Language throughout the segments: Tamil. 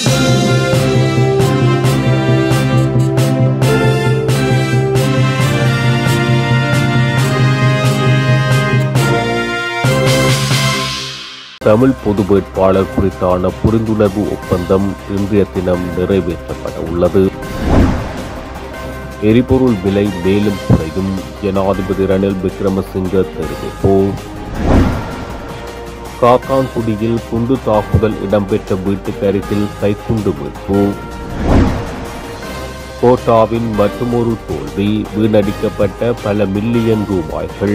தமிழ் பொது வேட்பாளர் குறித்தான புரிந்துணர்வு ஒப்பந்தம் இன்றைய தினம் நிறைவேற்றப்பட உள்ளது எரிபொருள் விலை மேலும் குறையும் ஜனாதிபதி ரணில் விக்ரமசிங்க தெரிவிப்பு காக்கான்குடியில் குண்டு தாக்குதல் இடம்பெற்ற வீட்டுக்கு அருகில் கைக்குண்டு மீட்பு கோட்டாவின் மற்றுமொரு தோல்வி வீணடிக்கப்பட்ட பல மில்லியன் ரூபாய்கள்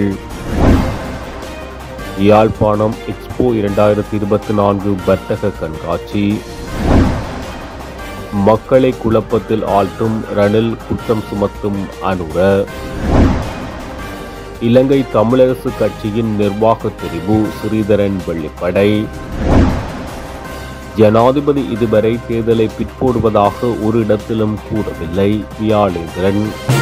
யாழ்ப்பாணம் எக்ஸ்போ இரண்டாயிரத்தி இருபத்தி நான்கு வர்த்தக கண்காட்சி மக்களை குழப்பத்தில் ஆழ்த்தும் ரணில் குற்றம் சுமத்தும் அனுர இலங்கை தமிழரசு கட்சியின் நிர்வாக தெரிவு ஸ்ரீதரன் வெள்ளிப்படை ஜனாதிபதி இதுவரை தேர்தலை பிற்போடுவதாக ஒரு இடத்திலும் கூறவில்லை வியாழேந்திரன்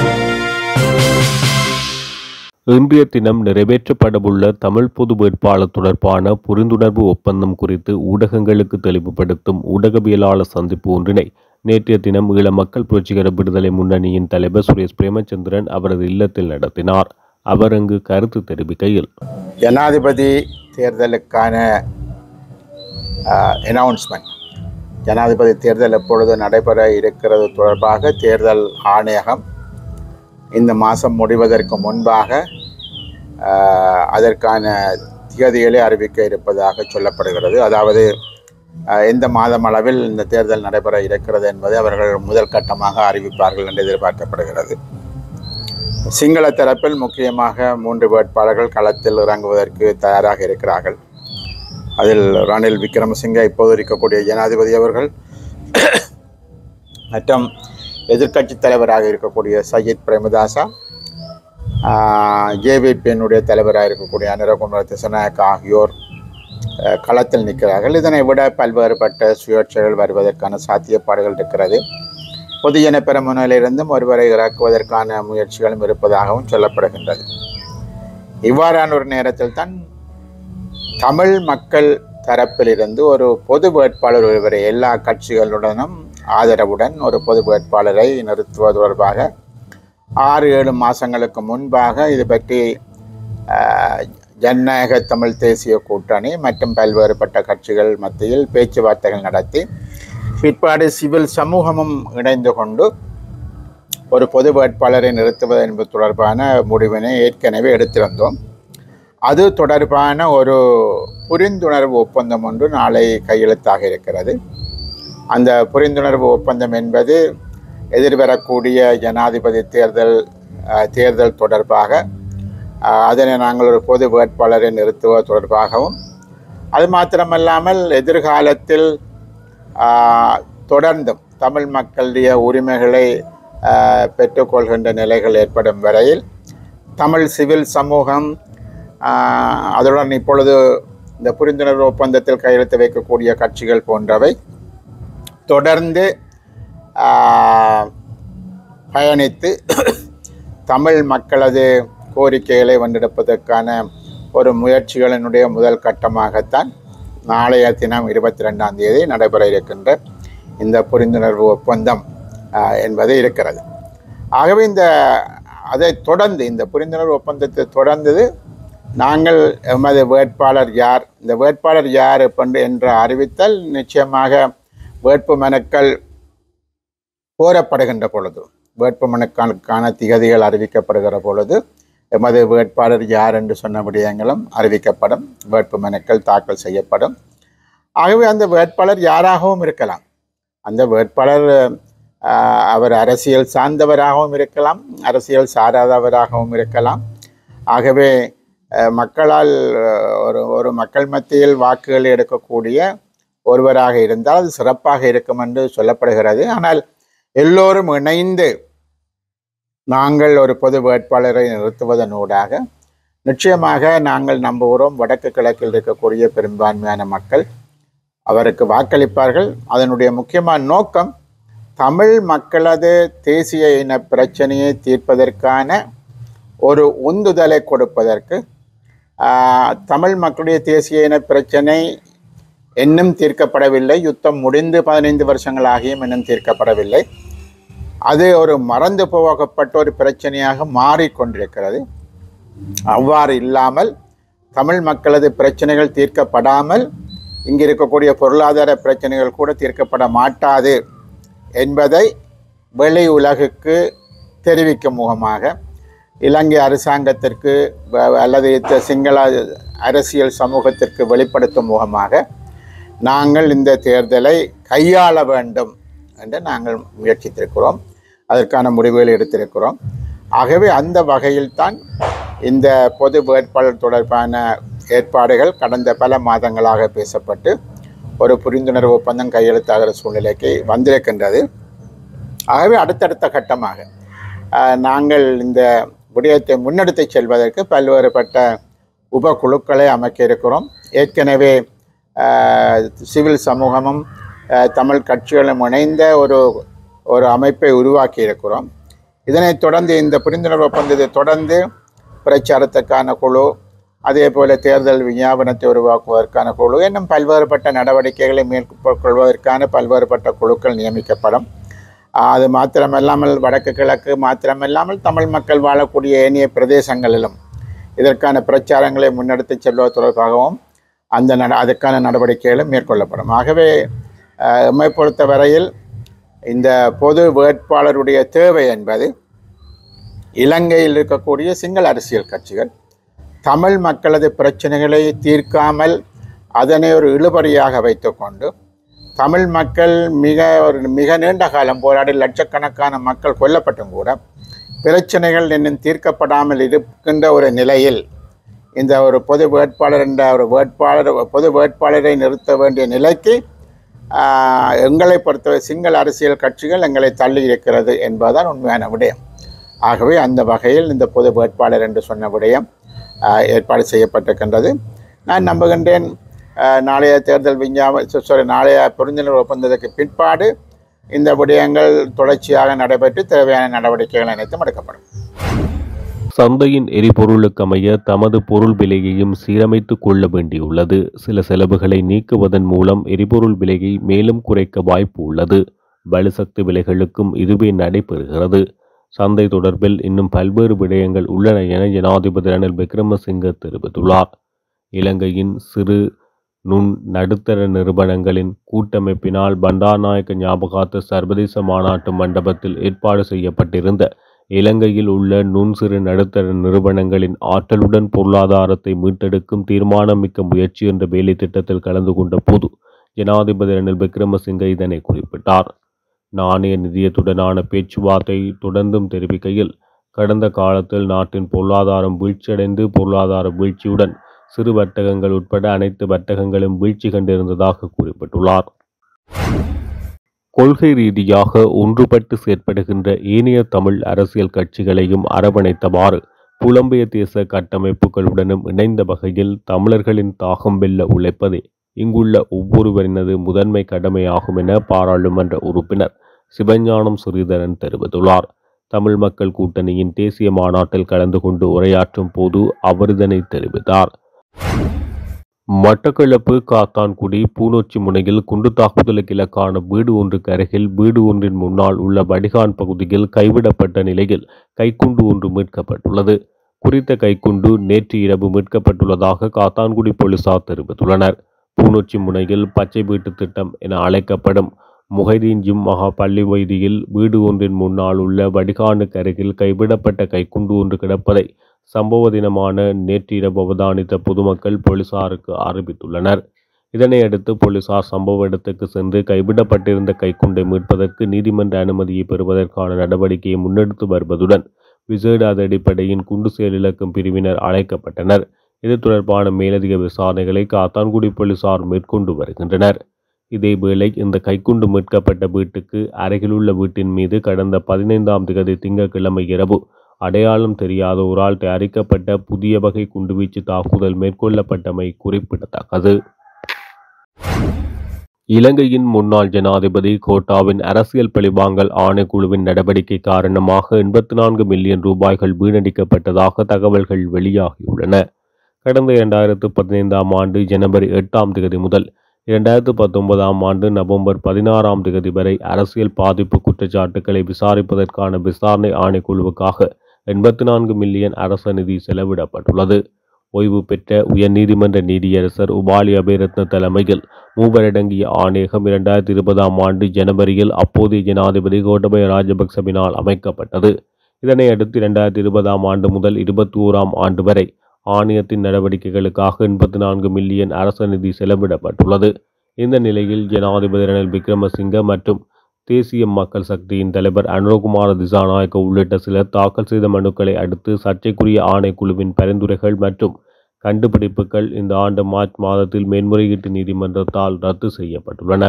இன்றைய தினம் நிறைவேற்றப்படவுள்ள தமிழ் பொது வேட்பாளர் தொடர்பான புரிந்துணர்வு ஒப்பந்தம் குறித்து ஊடகங்களுக்கு தெளிவுபடுத்தும் ஊடகவியலாளர் சந்திப்பு ஒன்றினை நேற்றைய தினம் ஈழ மக்கள் புரட்சிகர விடுதலை முன்னணியின் தலைவர் சுரேஷ் பிரேமச்சந்திரன் அவரது இல்லத்தில் நடத்தினார் அவர் அங்கு கருத்து தெரிவிக்கையில் ஜனாதிபதி தேர்தலுக்கான அனௌன்ஸ்மெண்ட் ஜனாதிபதி தேர்தல் எப்பொழுது நடைபெற இருக்கிறது தொடர்பாக தேர்தல் ஆணையகம் இந்த மாதம் முடிவதற்கு முன்பாக ஆஹ், அதற்கான திகதிகளை அறிவிக்க இருப்பதாக சொல்லப்படுகிறது அதாவது ஆஹ், எந்த மாதம் அளவில் இந்த தேர்தல் நடைபெற இருக்கிறது என்பதை அவர்கள் முதல் கட்டமாக அறிவிப்பார்கள் என்று எதிர்பார்க்கப்படுகிறது சிங்கள தரப்பில் முக்கியமாக மூன்று வேட்பாளர்கள் களத்தில் இறங்குவதற்கு தயாராக இருக்கிறார்கள் அதில் ரணில் விக்ரமசிங்க இப்போது இருக்கக்கூடிய ஜனாதிபதி அவர்கள் மற்றும் எதிர்க்கட்சி தலைவராக இருக்கக்கூடிய சையத் பிரேமதாசா ஜேவிபியினுடைய தலைவராக இருக்கக்கூடிய அனுரகுமார திசநாயக் ஆகியோர் அஹ், களத்தில் நிற்கிறார்கள் இதனை விட பல்வேறுபட்ட சுயேட்சைகள் வருவதற்கான சாத்தியப்பாடுகள் இருக்கிறது பொதுஜன பெருமுனையிலிருந்தும் ஒருவரை இறக்குவதற்கான முயற்சிகளும் இருப்பதாகவும் சொல்லப்படுகின்றது இவ்வாறான ஒரு நேரத்தில் தான் தமிழ் மக்கள் தரப்பிலிருந்து ஒரு பொது வேட்பாளர் ஒருவரை எல்லா கட்சிகளுடனும் ஆதரவுடன் ஒரு பொது வேட்பாளரை நிறுத்துவது தொடர்பாக ஆறு ஏழு மாதங்களுக்கு முன்பாக இது பற்றி ஆஹ், ஜனநாயக தமிழ் தேசிய கூட்டணி மற்றும் பல்வேறுபட்ட கட்சிகள் மத்தியில் பேச்சுவார்த்தைகள் நடத்தி பிற்பாடு சிவில் சமூகமும் இணைந்து கொண்டு ஒரு பொது வேட்பாளரை நிறுத்துவது என்பது தொடர்பான முடிவினை ஏற்கனவே எடுத்திருந்தோம் அது தொடர்பான ஒரு புரிந்துணர்வு ஒப்பந்தம் ஒன்று நாளை கையெழுத்தாக இருக்கிறது அந்த புரிந்துணர்வு ஒப்பந்தம் என்பது எதிர்வரக்கூடிய ஜனாதிபதி தேர்தல் அஹ், தேர்தல் தொடர்பாக அஹ், அதனை நாங்கள் ஒரு பொது வேட்பாளரை நிறுத்துவது தொடர்பாகவும் அது மாத்திரமல்லாமல் எதிர்காலத்தில் ஆஹ், தொடர்ந்தும் தமிழ் மக்களுடைய உரிமைகளை ஆஹ், பெற்றுக்கொள்கின்ற நிலைகள் ஏற்படும் வரையில் தமிழ் சிவில் சமூகம் ஆஹ், அதுடன் இப்பொழுது இந்த புரிந்துணர்வு ஒப்பந்தத்தில் கையெழுத்து வைக்கக்கூடிய கட்சிகள் போன்றவை தொடர்ந்து ஆஹ், பயணித்து தமிழ் மக்களது கோரிக்கைகளை வென்றெடுப்பதற்கான ஒரு முயற்சிகளினுடைய முதல் கட்டமாகத்தான் நாளைய தினம் இருபத்தி ரெண்டாம் தேதி நடைபெற இருக்கின்ற இந்த புரிந்துணர்வு ஒப்பந்தம் ஆஹ், என்பது இருக்கிறது ஆகவே இந்த அதை தொடர்ந்து இந்த புரிந்துணர்வு ஒப்பந்தத்தை தொடர்ந்தது நாங்கள் எமது வேட்பாளர் யார் இந்த வேட்பாளர் யார் எப்பண்டு என்ற அறிவித்தல் நிச்சயமாக வேட்பு மனுக்கள் கோரப்படுகின்ற பொழுது வேட்பு மனுக்களுக்கான திகதிகள் அறிவிக்கப்படுகிற பொழுது எமது வேட்பாளர் யார் என்று சொன்ன விடயங்களும் அறிவிக்கப்படும் வேட்பு மனுக்கள் தாக்கல் செய்யப்படும் ஆகவே அந்த வேட்பாளர் யாராகவும் இருக்கலாம் அந்த வேட்பாளர் ஆஹ், அவர் அரசியல் சார்ந்தவராகவும் இருக்கலாம் அரசியல் சாராதவராகவும் இருக்கலாம் ஆகவே அஹ், மக்களால் அஹ், ஒரு ஒரு மக்கள் மத்தியில் வாக்குகள் எடுக்கக்கூடிய ஒருவராக இருந்தால் அது சிறப்பாக இருக்கும் என்று சொல்லப்படுகிறது ஆனால் எல்லோரும் இணைந்து நாங்கள் ஒரு பொது வேட்பாளரை நிறுத்துவதனூடாக நிச்சயமாக நாங்கள் நம்புகிறோம் வடக்கு கிழக்கில் இருக்கக்கூடிய பெரும்பான்மையான மக்கள் அவருக்கு வாக்களிப்பார்கள் அதனுடைய முக்கியமான நோக்கம் தமிழ் மக்களது தேசிய இன பிரச்சனையை தீர்ப்பதற்கான ஒரு உந்துதலை கொடுப்பதற்கு ஆஹ், தமிழ் மக்களுடைய தேசிய இன பிரச்சனை இன்னும் தீர்க்கப்படவில்லை யுத்தம் முடிந்து பதினைந்து வருஷங்களாகியும் இன்னும் தீர்க்கப்படவில்லை அது ஒரு மறந்து போகப்பட்ட ஒரு பிரச்சனையாக மாறிக்கொண்டிருக்கிறது அவ்வாறு இல்லாமல் தமிழ் மக்களது பிரச்சனைகள் தீர்க்கப்படாமல் இங்கு இருக்கக்கூடிய பொருளாதார பிரச்சனைகள் கூட தீர்க்கப்பட மாட்டாது என்பதை வெளி உலகுக்கு தெரிவிக்கும் முகமாக இலங்கை அரசாங்கத்திற்கு வ- அல்லது இத்த சிங்கள அரசியல் சமூகத்திற்கு வெளிப்படுத்தும் முகமாக நாங்கள் இந்த தேர்தலை கையாள வேண்டும் என்று நாங்கள் முயற்சித்திருக்கிறோம் அதற்கான முடிவுகள் எடுத்திருக்கிறோம் ஆகவே அந்த வகையில்தான் இந்த பொது வேட்பாளர் தொடர்பான ஏற்பாடுகள் கடந்த பல மாதங்களாக பேசப்பட்டு ஒரு புரிந்துணர்வு ஒப்பந்தம் கையெழுத்தாகிற சூழ்நிலைக்கு வந்திருக்கின்றது ஆகவே அடுத்தடுத்த கட்டமாக ஆஹ், நாங்கள் இந்த விடயத்தை முன்னெடுத்து செல்வதற்கு பல்வேறுபட்ட உபகுழுக்களை அமைக்க இருக்கிறோம் ஏற்கனவே ஆஹ், சிவில் சமூகமும் ஆஹ், தமிழ் கட்சிகளும் இணைந்த ஒரு ஒரு அமைப்பை உருவாக்கி இருக்கிறோம் இதனைத் தொடர்ந்து இந்த புரிந்துணர்வு ஒப்பந்தத்தை தொடர்ந்து பிரச்சாரத்துக்கான குழு அதே போல தேர்தல் விஞ்ஞாபனத்தை உருவாக்குவதற்கான குழு இன்னும் பல்வேறுபட்ட நடவடிக்கைகளை மேற்கொள்வதற்கான பல்வேறுபட்ட குழுக்கள் நியமிக்கப்படும் ஆஹ் அது மாத்திரமல்லாமல் வடக்கு கிழக்கு மாத்திரமல்லாமல் தமிழ் மக்கள் வாழக்கூடிய ஏனைய பிரதேசங்களிலும் இதற்கான பிரச்சாரங்களை முன்னெடுத்து செல்வது தொடர்பாகவும் அந்த நட அதற்கான நடவடிக்கைகளும் மேற்கொள்ளப்படும் ஆகவே ஆஹ் எம்மை பொறுத்த வரையில் இந்த பொது வேட்பாளருடைய தேவை என்பது இலங்கையில் இருக்கக்கூடிய சிங்கள அரசியல் கட்சிகள் தமிழ் மக்களது பிரச்சனைகளை தீர்க்காமல் அதனை ஒரு இழுபறியாக வைத்துக்கொண்டு தமிழ் மக்கள் மிக ஒரு மிக நீண்ட காலம் போராடி லட்சக்கணக்கான மக்கள் கொல்லப்பட்டும் கூட பிரச்சனைகள் இன்னும் தீர்க்கப்படாமல் இருக்கின்ற ஒரு நிலையில் இந்த ஒரு பொது வேட்பாளர் என்ற ஒரு வேட்பாளர் பொது வேட்பாளரை நிறுத்த வேண்டிய நிலைக்கு ஆஹ், எங்களை பொறுத்தவரை சிங்கள அரசியல் கட்சிகள் எங்களை தள்ளி இருக்கிறது என்பதுதான் உண்மையான விடயம் ஆகவே அந்த வகையில் இந்த பொது வேட்பாளர் என்று சொன்ன விடயம் ஆஹ், ஏற்பாடு செய்யப்பட்டிருக்கின்றது நான் நம்புகின்றேன் ஆஹ், நாளைய தேர்தல் விஞ்ஞாப சாரி நாளைய புரிந்துணர்வு ஒப்பந்தத்துக்கு பிற்பாடு இந்த விடயங்கள் தொடர்ச்சியாக நடைபெற்று தேவையான நடவடிக்கைகள் அனைத்தும் எடுக்கப்படும் சந்தையின் எரிபொருளுக்கமைய தமது பொருள் விலையையும் சீரமைத்துக் கொள்ள வேண்டியுள்ளது சில செலவுகளை நீக்குவதன் மூலம் எரிபொருள் விலையை மேலும் குறைக்க வாய்ப்பு உள்ளது பலுசக்தி விலைகளுக்கும் இதுவே நடைபெறுகிறது சந்தை தொடர்பில் இன்னும் பல்வேறு விடயங்கள் உள்ளன என ஜனாதிபதி ரணில் விக்ரமசிங்க தெரிவித்துள்ளார் இலங்கையின் சிறு நுண் நடுத்தர நிறுவனங்களின் கூட்டமைப்பினால் பண்டாநாயக்க ஞாபகார்த்த சர்வதேச மாநாட்டு மண்டபத்தில் ஏற்பாடு செய்யப்பட்டிருந்த இலங்கையில் உள்ள நுண்சிறு நடுத்தர நிறுவனங்களின் ஆற்றலுடன் பொருளாதாரத்தை மீட்டெடுக்கும் தீர்மானமிக்க முயற்சி என்ற வேலை திட்டத்தில் கலந்து கொண்ட போது ஜனாதிபதி ரணில் விக்ரமசிங்க இதனை குறிப்பிட்டார் நாணய நிதியத்துடனான பேச்சுவார்த்தை தொடர்ந்தும் தெரிவிக்கையில் கடந்த காலத்தில் நாட்டின் பொருளாதாரம் வீழ்ச்சியடைந்து பொருளாதார வீழ்ச்சியுடன் சிறு வர்த்தகங்கள் உட்பட அனைத்து வர்த்தகங்களும் வீழ்ச்சி கண்டிருந்ததாக குறிப்பிட்டுள்ளார் கொள்கை ரீதியாக ஒன்றுபட்டு செயற்படுகின்ற ஏனைய தமிழ் அரசியல் கட்சிகளையும் அரவணைத்தவாறு புலம்பெயர் தேச கட்டமைப்புகளுடனும் இணைந்த வகையில் தமிழர்களின் தாகம் வெல்ல உழைப்பதே இங்குள்ள ஒவ்வொருவரினது முதன்மை கடமையாகும் என பாராளுமன்ற உறுப்பினர் சிவஞானம் ஸ்ரீதரன் தெரிவித்துள்ளார் தமிழ் மக்கள் கூட்டணியின் தேசிய மாநாட்டில் கலந்து கொண்டு உரையாற்றும் போது அவர் இதனை தெரிவித்தார் மட்டக்களப்பு காத்தான்குடி பூனோச்சி முனையில் குண்டு தாக்குதலுக்கு இலக்கான வீடு ஒன்றுக்கு அருகில் வீடு ஒன்றின் முன்னால் உள்ள வடிகான் பகுதியில் கைவிடப்பட்ட நிலையில் கைக்குண்டு ஒன்று மீட்கப்பட்டுள்ளது குறித்த கைக்குண்டு நேற்று இரவு மீட்கப்பட்டுள்ளதாக காத்தான்குடி போலீசார் தெரிவித்துள்ளனர் பூனோச்சி முனையில் பச்சை வீட்டு திட்டம் என அழைக்கப்படும் முஹைதீன் ஜிம் மகா பள்ளி வீதியில் வீடு ஒன்றின் முன்னால் உள்ள வடிகானுக்கு அருகில் கைவிடப்பட்ட கைக்குண்டு ஒன்று கிடப்பதை சம்பவ தினமான நேற்று இரவு அவதானித்த பொதுமக்கள் போலீசாருக்கு அறிவித்துள்ளனர் இதனையடுத்து போலீசார் சம்பவ இடத்துக்கு சென்று கைவிடப்பட்டிருந்த கைக்குண்டை மீட்பதற்கு நீதிமன்ற அனுமதியை பெறுவதற்கான நடவடிக்கையை முன்னெடுத்து வருவதுடன் விசேட அடிப்படையின் குண்டு செயலிழக்கும் பிரிவினர் அழைக்கப்பட்டனர் இது தொடர்பான மேலதிக விசாரணைகளை காத்தான்குடி போலீசார் மேற்கொண்டு வருகின்றனர் இதேவேளை இந்த கைக்குண்டு மீட்கப்பட்ட வீட்டுக்கு அருகிலுள்ள வீட்டின் மீது கடந்த பதினைந்தாம் திகதி திங்கட்கிழமை இரவு அடையாளம் தெரியாத ஒரால் தயாரிக்கப்பட்ட புதிய வகை குண்டுவீச்சு தாக்குதல் மேற்கொள்ளப்பட்டமை குறிப்பிடத்தக்கது இலங்கையின் முன்னாள் ஜனாதிபதி கோட்டாவின் அரசியல் பழிவாங்கல் ஆணைக்குழுவின் நடவடிக்கை காரணமாக எண்பத்தி நான்கு மில்லியன் ரூபாய்கள் வீணடிக்கப்பட்டதாக தகவல்கள் வெளியாகியுள்ளன கடந்த இரண்டாயிரத்து பதினைந்தாம் ஆண்டு ஜனவரி எட்டாம் தேதி முதல் இரண்டாயிரத்து பத்தொன்பதாம் ஆண்டு நவம்பர் பதினாறாம் தேதி வரை அரசியல் பாதிப்பு குற்றச்சாட்டுக்களை விசாரிப்பதற்கான விசாரணை ஆணைக்குழுவுக்காக எண்பத்தி நான்கு மில்லியன் அரச நிதி செலவிடப்பட்டுள்ளது ஓய்வு பெற்ற உயர்நீதிமன்ற நீதியரசர் உபாலி அபேரத்ன தலைமையில் மூவரடங்கிய ஆணையகம் இரண்டாயிரத்தி இருபதாம் ஆண்டு ஜனவரியில் அப்போதைய ஜனாதிபதி கோட்டபய ராஜபக்சவினால் அமைக்கப்பட்டது இதனை அடுத்து இரண்டாயிரத்தி இருபதாம் ஆண்டு முதல் இருபத்தி ஓராம் ஆண்டு வரை ஆணையத்தின் நடவடிக்கைகளுக்காக எண்பத்தி நான்கு மில்லியன் அரச நிதி செலவிடப்பட்டுள்ளது இந்த நிலையில் ஜனாதிபதி ரணில் விக்ரமசிங்க மற்றும் தேசிய மக்கள் சக்தியின் தலைவர் அனுரகுமார திசாநாயக்க உள்ளிட்ட சிலர் தாக்கல் செய்த மனுக்களை அடுத்து சர்ச்சைக்குரிய ஆணைக்குழுவின் பரிந்துரைகள் மற்றும் கண்டுபிடிப்புகள் இந்த ஆண்டு மார்ச் மாதத்தில் மேன்முறையீட்டு நீதிமன்றத்தால் ரத்து செய்யப்பட்டுள்ளன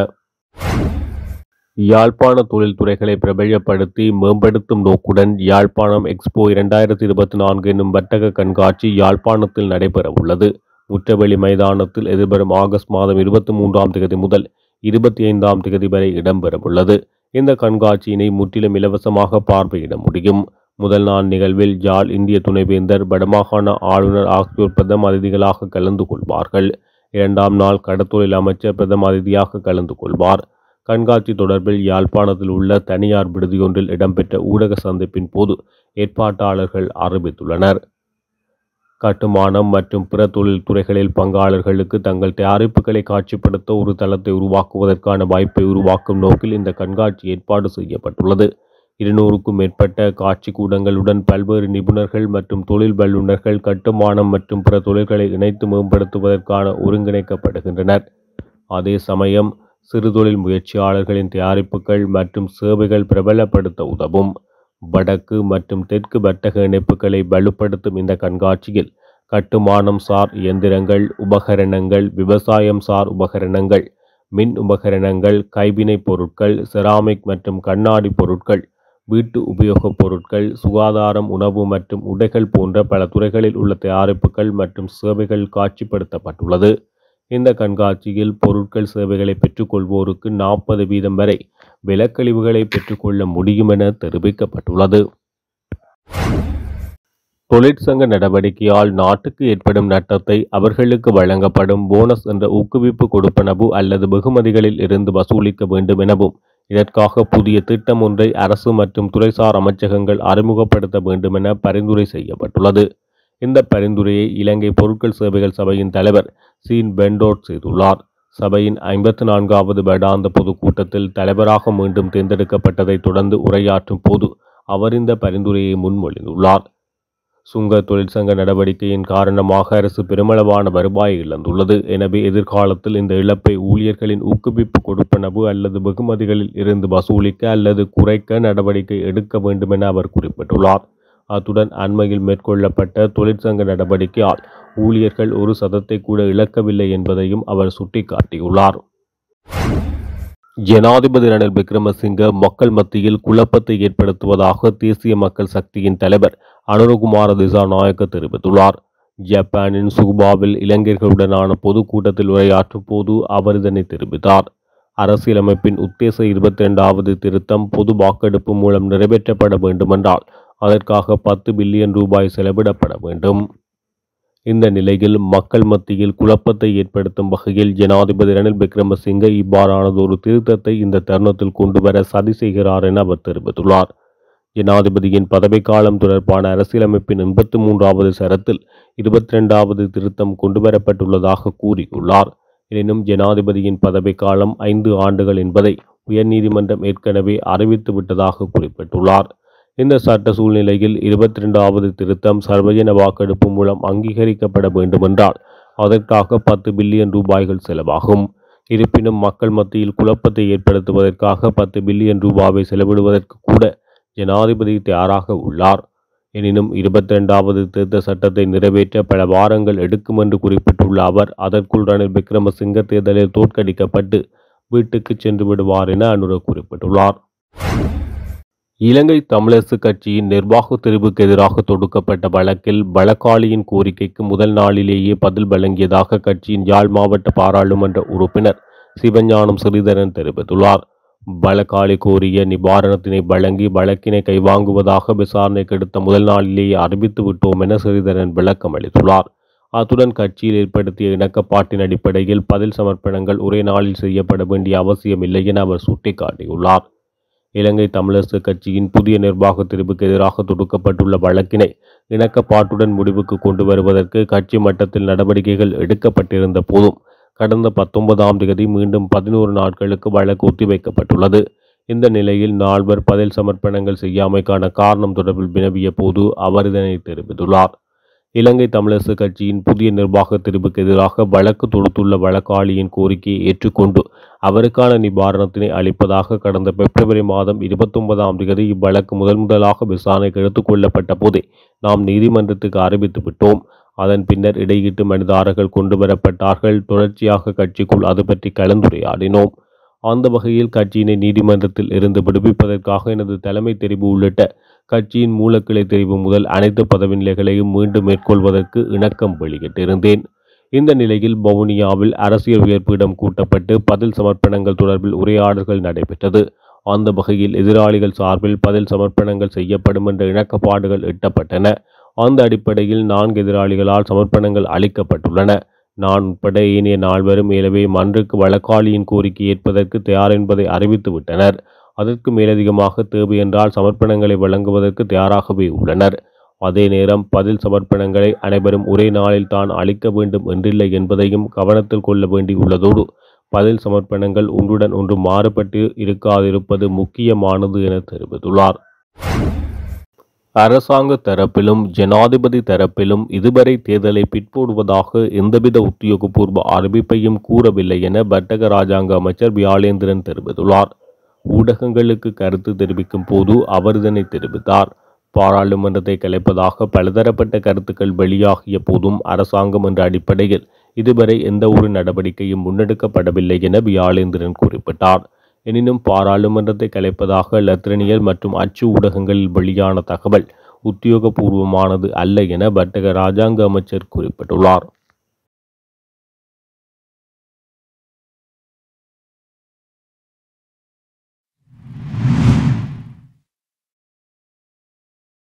யாழ்ப்பாண தொழில்துறைகளை பிரபலப்படுத்தி மேம்படுத்தும் நோக்குடன் யாழ்ப்பாணம் எக்ஸ்போ இரண்டாயிரத்தி இருபத்தி நான்கு என்னும் வர்த்தக கண்காட்சி யாழ்ப்பாணத்தில் நடைபெற உள்ளது முற்றவெளி மைதானத்தில் எதிர்வரும் ஆகஸ்ட் மாதம் இருபத்தி மூன்றாம் தேதி முதல் இருபத்தி ஐந்தாம் தேதி வரை இடம்பெறவுள்ளது இந்த கண்காட்சியினை முற்றிலும் இலவசமாக பார்வையிட முடியும் முதல் நாள் நிகழ்வில் ஜாழ் இந்திய துணைவேந்தர் வடமாகாண ஆளுநர் ஆகியோர் பிரதம அதிதிகளாக கலந்து கொள்வார்கள் இரண்டாம் நாள் கடத்தொழில் அமைச்சர் பிரதம அதிதியாக கலந்து கொள்வார் கண்காட்சி தொடர்பில் யாழ்ப்பாணத்தில் உள்ள தனியார் விடுதியொன்றில் இடம்பெற்ற ஊடக சந்திப்பின் போது ஏற்பாட்டாளர்கள் அறிவித்துள்ளனர் கட்டுமானம் மற்றும் பிற தொழில் துறைகளில் பங்காளர்களுக்கு தங்கள் தயாரிப்புகளை காட்சிப்படுத்த ஒரு தளத்தை உருவாக்குவதற்கான வாய்ப்பை உருவாக்கும் நோக்கில் இந்த கண்காட்சி ஏற்பாடு செய்யப்பட்டுள்ளது இருநூறுக்கும் மேற்பட்ட காட்சி கூடங்களுடன் பல்வேறு நிபுணர்கள் மற்றும் தொழில் வல்லுநர்கள் கட்டுமானம் மற்றும் பிற தொழில்களை இணைத்து மேம்படுத்துவதற்கான ஒருங்கிணைக்கப்படுகின்றனர் அதே சமயம் சிறுதொழில் முயற்சியாளர்களின் தயாரிப்புகள் மற்றும் சேவைகள் பிரபலப்படுத்த உதவும் வடக்கு மற்றும் தெற்கு வர்த்தக இணைப்புகளை வலுப்படுத்தும் இந்த கண்காட்சியில் கட்டுமானம் சார் இயந்திரங்கள் உபகரணங்கள் விவசாயம் சார் உபகரணங்கள் மின் உபகரணங்கள் கைவினைப் பொருட்கள் செராமிக் மற்றும் கண்ணாடி பொருட்கள் வீட்டு உபயோகப் பொருட்கள் சுகாதாரம் உணவு மற்றும் உடைகள் போன்ற பல துறைகளில் உள்ள தயாரிப்புகள் மற்றும் சேவைகள் காட்சிப்படுத்தப்பட்டுள்ளது இந்த கண்காட்சியில் பொருட்கள் சேவைகளை பெற்றுக்கொள்வோருக்கு நாற்பது வீதம் வரை விலக்கழிவுகளை பெற்றுக்கொள்ள முடியும் என தெரிவிக்கப்பட்டுள்ளது தொழிற்சங்க நடவடிக்கையால் நாட்டுக்கு ஏற்படும் நட்டத்தை அவர்களுக்கு வழங்கப்படும் போனஸ் என்ற ஊக்குவிப்பு கொடுப்பனவு அல்லது வெகுமதிகளில் இருந்து வசூலிக்க வேண்டும் எனவும் இதற்காக புதிய திட்டம் ஒன்றை அரசு மற்றும் துறைசார் அமைச்சகங்கள் அறிமுகப்படுத்த வேண்டும் என பரிந்துரை செய்யப்பட்டுள்ளது இந்த பரிந்துரையை இலங்கை பொருட்கள் சேவைகள் சபையின் தலைவர் சீன் பெண்டோட் செய்துள்ளார் சபையின் ஐம்பத்தி நான்காவது வருடாந்த பொதுக்கூட்டத்தில் தலைவராக மீண்டும் தேர்ந்தெடுக்கப்பட்டதைத் தொடர்ந்து உரையாற்றும் போது அவர் இந்த பரிந்துரையை முன்மொழிந்துள்ளார் சுங்க தொழிற்சங்க நடவடிக்கையின் காரணமாக அரசு பெருமளவான வருவாயை இழந்துள்ளது எனவே எதிர்காலத்தில் இந்த இழப்பை ஊழியர்களின் ஊக்குவிப்பு கொடுப்பனவு அல்லது வெகுமதிகளில் இருந்து வசூலிக்க அல்லது குறைக்க நடவடிக்கை எடுக்க வேண்டும் என அவர் குறிப்பிட்டுள்ளார் அத்துடன் அண்மையில் மேற்கொள்ளப்பட்ட தொழிற்சங்க நடவடிக்கையால் ஊழியர்கள் ஒரு சதத்தை கூட இழக்கவில்லை என்பதையும் அவர் சுட்டிக்காட்டியுள்ளார் ஜனாதிபதி ரணில் விக்ரமசிங்க மக்கள் மத்தியில் குழப்பத்தை ஏற்படுத்துவதாக தேசிய மக்கள் சக்தியின் தலைவர் அனுரகுமார திசாநாயக்க தெரிவித்துள்ளார் ஜப்பானின் சுகுபாவில் இளைஞர்களுடனான பொதுக்கூட்டத்தில் உரையாற்றும் போது அவர் இதனை தெரிவித்தார் அரசியலமைப்பின் உத்தேச இருபத்தி இரண்டாவது திருத்தம் பொது வாக்கெடுப்பு மூலம் நிறைவேற்றப்பட வேண்டுமென்றால் அதற்காக பத்து பில்லியன் ரூபாய் செலவிடப்பட வேண்டும் இந்த நிலையில் மக்கள் மத்தியில் குழப்பத்தை ஏற்படுத்தும் வகையில் ஜனாதிபதி ரணில் விக்ரமசிங்க இவ்வாறானதொரு திருத்தத்தை இந்த தருணத்தில் கொண்டுவர சதி செய்கிறார் என அவர் தெரிவித்துள்ளார் ஜனாதிபதியின் பதவிக்காலம் தொடர்பான அரசியலமைப்பின் எண்பத்தி மூன்றாவது சரத்தில் இருபத்தி இரண்டாவது திருத்தம் கொண்டுவரப்பட்டுள்ளதாக கூறியுள்ளார் எனினும் ஜனாதிபதியின் பதவிக்காலம் ஐந்து ஆண்டுகள் என்பதை உயர்நீதிமன்றம் ஏற்கனவே அறிவித்து விட்டதாக குறிப்பிட்டுள்ளார் இந்த சட்ட சூழ்நிலையில் இருபத்தி இரண்டாவது திருத்தம் சர்வஜன வாக்கெடுப்பு மூலம் அங்கீகரிக்கப்பட வேண்டுமென்றால் அதற்காக பத்து பில்லியன் ரூபாய்கள் செலவாகும் இருப்பினும் மக்கள் மத்தியில் குழப்பத்தை ஏற்படுத்துவதற்காக பத்து பில்லியன் ரூபாவை செலவிடுவதற்கு கூட ஜனாதிபதி தயாராக உள்ளார் எனினும் இருபத்தி இரண்டாவது திருத்த சட்டத்தை நிறைவேற்ற பல வாரங்கள் எடுக்கும் என்று குறிப்பிட்டுள்ள அவர் அதற்குள் ரணில் விக்ரமசிங்க தேர்தலில் தோற்கடிக்கப்பட்டு வீட்டுக்கு சென்று விடுவார் என அனுர குறிப்பிட்டுள்ளார் இலங்கை தமிழரசு கட்சியின் நிர்வாக தெரிவுக்கு எதிராக தொடுக்கப்பட்ட வழக்கில் வழக்காளியின் கோரிக்கைக்கு முதல் நாளிலேயே பதில் வழங்கியதாக கட்சியின் யாழ் மாவட்ட பாராளுமன்ற உறுப்பினர் சிவஞானம் ஸ்ரீதரன் தெரிவித்துள்ளார் வழக்காளி கோரிய நிவாரணத்தினை வழங்கி வழக்கினை கைவாங்குவதாக விசாரணைக்கு எடுத்த முதல் நாளிலேயே அறிவித்து விட்டோம் என ஸ்ரீதரன் விளக்கம் அளித்துள்ளார் அத்துடன் கட்சியில் ஏற்படுத்திய இணக்கப்பாட்டின் அடிப்படையில் பதில் சமர்ப்பணங்கள் ஒரே நாளில் செய்யப்பட வேண்டிய அவசியமில்லை என அவர் சுட்டிக்காட்டியுள்ளார் இலங்கை தமிழரசு கட்சியின் புதிய நிர்வாக தெரிவுக்கு எதிராக தொடுக்கப்பட்டுள்ள வழக்கினை இணக்கப்பாட்டுடன் முடிவுக்கு கொண்டு வருவதற்கு கட்சி மட்டத்தில் நடவடிக்கைகள் எடுக்கப்பட்டிருந்த போதும் கடந்த பத்தொன்பதாம் தேதி மீண்டும் பதினோரு நாட்களுக்கு வழக்கு ஒத்திவைக்கப்பட்டுள்ளது இந்த நிலையில் நால்வர் பதில் சமர்ப்பணங்கள் செய்யாமைக்கான காரணம் தொடர்பில் வினவிய போது அவர் இதனை தெரிவித்துள்ளார் இலங்கை தமிழரசு கட்சியின் புதிய நிர்வாக தெரிவுக்கு எதிராக வழக்கு தொடுத்துள்ள வழக்காளியின் கோரிக்கையை ஏற்றுக்கொண்டு அவருக்கான நிவாரணத்தினை அளிப்பதாக கடந்த பிப்ரவரி மாதம் இருபத்தொன்பதாம் தேதி இவ்வழக்கு முதல் முதலாக விசாரணைக்கு எடுத்துக் கொள்ளப்பட்ட போதே நாம் நீதிமன்றத்துக்கு அறிவித்து விட்டோம் அதன் பின்னர் இடையீட்டு மனிதாரர்கள் கொண்டு வரப்பட்டார்கள் தொடர்ச்சியாக கட்சிக்குள் அது பற்றி கலந்துரையாடினோம் அந்த வகையில் கட்சியினை நீதிமன்றத்தில் இருந்து விடுவிப்பதற்காக எனது தலைமை தெரிவு உள்ளிட்ட கட்சியின் மூலக்கிளை தெரிவு முதல் அனைத்து பதவி நிலைகளையும் மீண்டும் மேற்கொள்வதற்கு இணக்கம் வெளியிட்டிருந்தேன் இந்த நிலையில் வவுனியாவில் அரசியல் உயர்ப்பிடம் கூட்டப்பட்டு பதில் சமர்ப்பணங்கள் தொடர்பில் உரையாடல்கள் நடைபெற்றது அந்த வகையில் எதிராளிகள் சார்பில் பதில் சமர்ப்பணங்கள் செய்யப்படும் என்ற இணக்கப்பாடுகள் எட்டப்பட்டன அந்த அடிப்படையில் நான்கு எதிராளிகளால் சமர்ப்பணங்கள் அளிக்கப்பட்டுள்ளன நான் உட்பட ஏனைய நால்வரும் மேலவே மன்றுக்கு வழக்காளியின் கோரிக்கை ஏற்பதற்கு தயார் என்பதை அறிவித்து விட்டனர் அதற்கு மேலதிகமாக தேவை என்றால் சமர்ப்பணங்களை வழங்குவதற்கு தயாராகவே உள்ளனர் அதே நேரம் பதில் சமர்ப்பணங்களை அனைவரும் ஒரே நாளில் தான் அளிக்க வேண்டும் என்றில்லை என்பதையும் கவனத்தில் கொள்ள வேண்டியுள்ளதோடு பதில் சமர்ப்பணங்கள் ஒன்றுடன் ஒன்று மாறுபட்டு இருக்காதிருப்பது முக்கியமானது என தெரிவித்துள்ளார் அரசாங்க தரப்பிலும் ஜனாதிபதி தரப்பிலும் இதுவரை தேர்தலை பிற்போடுவதாக எந்தவித உத்தியோகபூர்வ அறிவிப்பையும் கூறவில்லை என வர்த்தக ராஜாங்க அமைச்சர் வியாளேந்திரன் தெரிவித்துள்ளார் ஊடகங்களுக்கு கருத்து தெரிவிக்கும் போது அவர் இதனை தெரிவித்தார் பாராளுமன்றத்தை கலைப்பதாக பலதரப்பட்ட கருத்துக்கள் வெளியாகிய போதும் அரசாங்கம் என்ற அடிப்படையில் இதுவரை எந்த ஒரு நடவடிக்கையும் முன்னெடுக்கப்படவில்லை என வியாளேந்திரன் குறிப்பிட்டார் எனினும் பாராளுமன்றத்தை கலைப்பதாக லத்திரனியல் மற்றும் அச்சு ஊடகங்களில் வெளியான தகவல் உத்தியோகபூர்வமானது அல்ல என வர்த்தக ராஜாங்க அமைச்சர் குறிப்பிட்டுள்ளார்